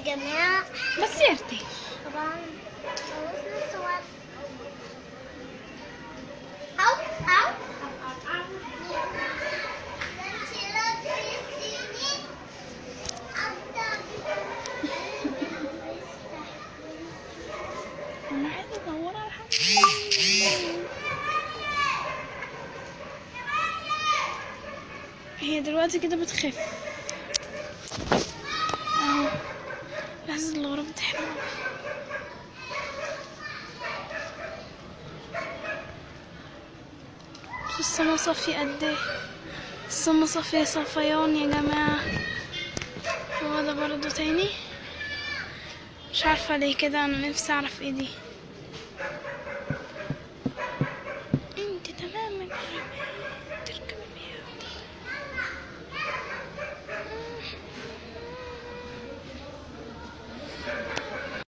جماعة بس يرتي طبعا خلصنا الصور أو أو انا عايزه ادور على حاجه هي دلوقتي كده بتخف اهو لحظة الغراب بتحمل بس السما صافية قد ايه السما صافية صفيان يا جماعة هو ده برضو تاني مش عارفة ليه كده انا نفسي اعرف ايه دي